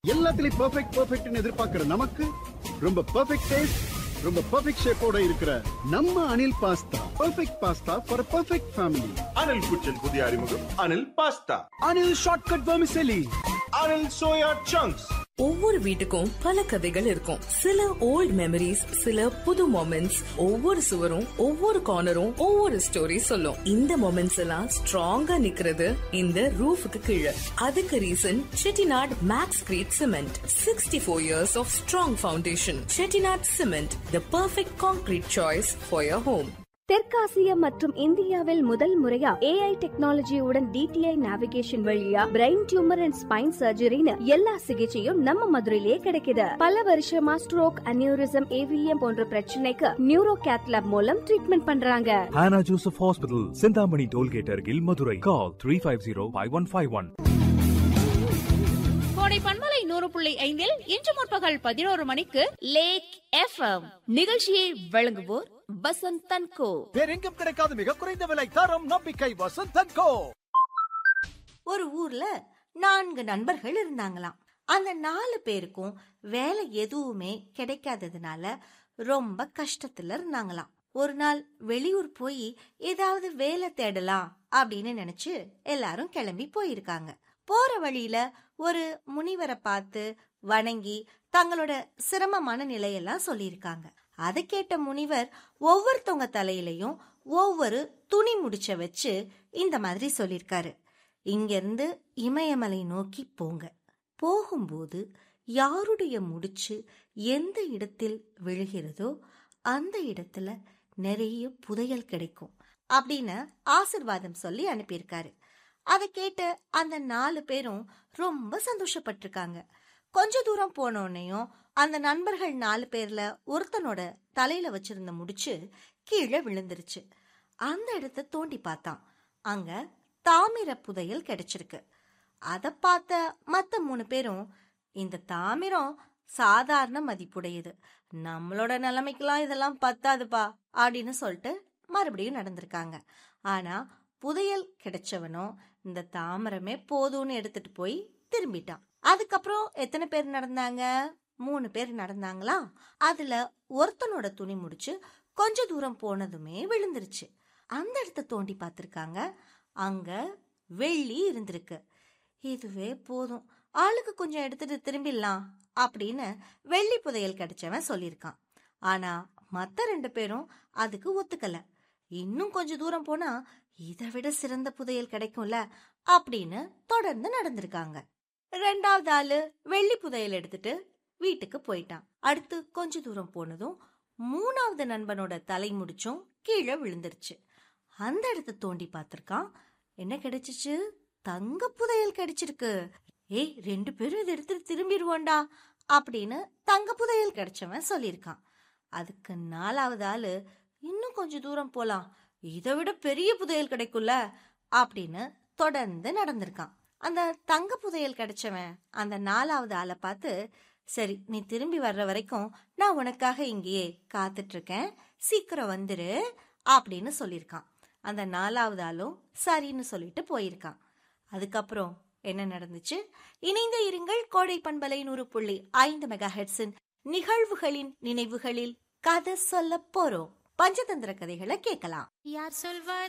எல்லாத்துலயும் பெர்ஃபெக்ட் பெர்ஃபெக்ட்னு எதிர்பார்க்கிற நமக்கு ரொம்ப பெர்ஃபெக்ட் டேஸ்ட் ரொம்ப பெர்ஃபெக்ட் ஷேப்போட இருக்கிற நம்ம Anil pasta perfect pasta for perfect family Anil kitchen புதிய அறிமுகம் Anil pasta Anil shortcut vermicelli Anil soya chunks ஒவ்வொரு வீட்டுக்கும் பல கதைகள் இருக்கும் சில ஓல்ட் மெமரிஸ் சில புது மொமெண்ட்ஸ் ஒவ்வொரு சுவரும் ஒவ்வொரு கார்னரும் ஒவ்வொரு ஸ்டோரி சொல்லும் இந்த மொமெண்ட்ஸ் எல்லாம் ஸ்ட்ராங்கா நிக்கிறது இந்த ரூஃபுக்கு கீழே அதுக்கு reason Chettinad max crete cement sixty four years of strong foundation Chettinad cement the perfect concrete choice for your home தெற்காசியா மற்றும் இந்தியாவில் முதல் முறையா ஏஐ டெக்னாலஜியுடன் டிடிஐ நேவிகேஷன் வழியா பிரெயின் டியூமர் அண்ட் ஸ்பைன் சர்ஜரின்னு எல்லா சிகிச்சையும் நம்ம மதுரையிலேயே கிடைக்குது பல வருஷமா ஸ்ட்ரோக் அனியூரிசம் ஏவிஎம் போன்ற பிரச்சனைக்கு நியூரோ கேத்லாப் மூலம் ட்ரீட்மெண்ட் பண்றாங்க Hannah Joseph Hospital, Sindhamani Tollgate, Argil, Madurai. Call 350-5151. கோடை பண்பலை நூறு புள்ளி ஐந்தில் இன்று முற்பகல் பதினோரு மணிக்கு லேக் எஃப்எம் நிகழ்ச்சியை வழங்குவோர் வசந்த் தன்கோ வேறெங்கும் கிடைக்காத மிக குறைந்த விலை தரம் நம்பிக்கை வசந்தன் கோ ஒரு ஊர்ல நான்கு நண்பர்கள் இருந்தாங்களாம் அந்த நாலு பேருக்கும் வேலை எதுவுமே கிடைக்காததுனால ரொம்ப கஷ்டத்துல இருந்தாங்களாம் ஒரு நாள் வெளியூர் போய் ஏதாவது வேலை தேடலாம் அப்படின்னு நினைச்சு எல்லாரும் கிளம்பி போயிருக்காங்க போற வழியில ஒரு முனிவரை பார்த்து வணங்கி தங்களோட சிரமமான நிலையெல்லாம் சொல்லியிருக்காங்க அதை கேட்ட முனிவர் ஒவ்வொருத்தவங்க தலையிலையும் ஒவ்வொரு துணி முடிச்ச வச்சு இந்த மாதிரி சொல்லியிருக்காரு இங்கிருந்து இமயமலை நோக்கி போங்க போகும்போது யாருடைய முடிச்சு எந்த இடத்தில் விழுகிறதோ அந்த இடத்துல நிறைய புதையல் கிடைக்கும் அப்படின்னு ஆசிர்வாதம் சொல்லி அனுப்பியிருக்காரு அதை கேட்டு அந்த நாலு பேரும் ரொம்ப சந்தோஷப்பட்டிருக்காங்க கொஞ்ச தூரம் போனோடனையும் அந்த நண்பர்கள் நாலு பேர்ல ஒருத்தனோட தலையில வச்சிருந்த முடிச்சு கீழே விழுந்துருச்சு அந்த இடத்த தோண்டி பார்த்தான் அங்க தாமிர புதையல் கிடைச்சிருக்கு அதை பார்த்த மத்த மூணு பேரும் இந்த தாமிரம் சாதாரண மதிப்புடையது நம்மளோட நிலைமைக்கெல்லாம் இதெல்லாம் பத்தாதுப்பா அப்படின்னு சொல்லிட்டு மறுபடியும் நடந்திருக்காங்க ஆனா புதையல் கிடைச்சவனோ இந்த தாமரமே போதும்னு எடுத்துட்டு போய் திரும்பிட்டான் அதுக்கப்புறம் எத்தனை பேர் நடந்தாங்க மூணு பேர் நடந்தாங்களா அதுல ஒருத்தனோட துணி முடிச்சு கொஞ்ச தூரம் போனதுமே விழுந்துருச்சு அந்த இடத்த தோண்டி பார்த்திருக்காங்க அங்க வெள்ளி இருந்திருக்கு இதுவே போதும் ஆளுக்கு கொஞ்சம் எடுத்துட்டு திரும்பிடலாம் அப்படின்னு வெள்ளி புதையல் கிடைச்சவன் சொல்லியிருக்கான் ஆனா மத்த ரெண்டு பேரும் அதுக்கு ஒத்துக்கல இன்னும் கொஞ்ச தூரம் போனா இதை விட சிறந்த புதையல் கிடைக்கும்ல அப்படின்னு தொடர்ந்து நடந்திருக்காங்க ரெண்டாவது ஆளு வெள்ளி புதையல் எடுத்துட்டு வீட்டுக்கு போயிட்டான் அடுத்து கொஞ்ச தூரம் போனதும் மூணாவது நண்பனோட தலை முடிச்சும் கீழே விழுந்துருச்சு அந்த இடத்த தோண்டி பார்த்திருக்கான் என்ன கிடைச்சிச்சு தங்க புதையல் கிடைச்சிருக்கு ஏய் ரெண்டு பேரும் இதை எடுத்துட்டு திரும்பிடுவோண்டா அப்படின்னு தங்க புதையல் கிடைச்சவன் சொல்லியிருக்கான் அதுக்கு நாலாவது ஆளு இன்னும் கொஞ்சம் தூரம் போலாம் இதை விட பெரிய புதையல் கிடைக்கும்ல அப்படின்னு தொடர்ந்து நடந்திருக்கான் அந்த தங்க புதையல் கிடைச்சவன் அந்த நாலாவது ஆளை பார்த்து சரி நீ திரும்பி வர்ற வரைக்கும் நான் உனக்காக இங்கேயே காத்துட்டு இருக்கேன் சீக்கிரம் வந்துரு அப்படின்னு சொல்லியிருக்கான் அந்த நாலாவது ஆளும் சரின்னு சொல்லிட்டு போயிருக்கான் அதுக்கப்புறம் என்ன நடந்துச்சு இணைந்த இருங்கள் கோடை பண்பலை நூறு புள்ளி ஐந்து மெகா ஹெட்ஸின் நிகழ்வுகளின் நினைவுகளில் கதை சொல்ல போறோம் பஞ்சதந்திர கதைகளை கேட்கலாம் யார் சொல்வார்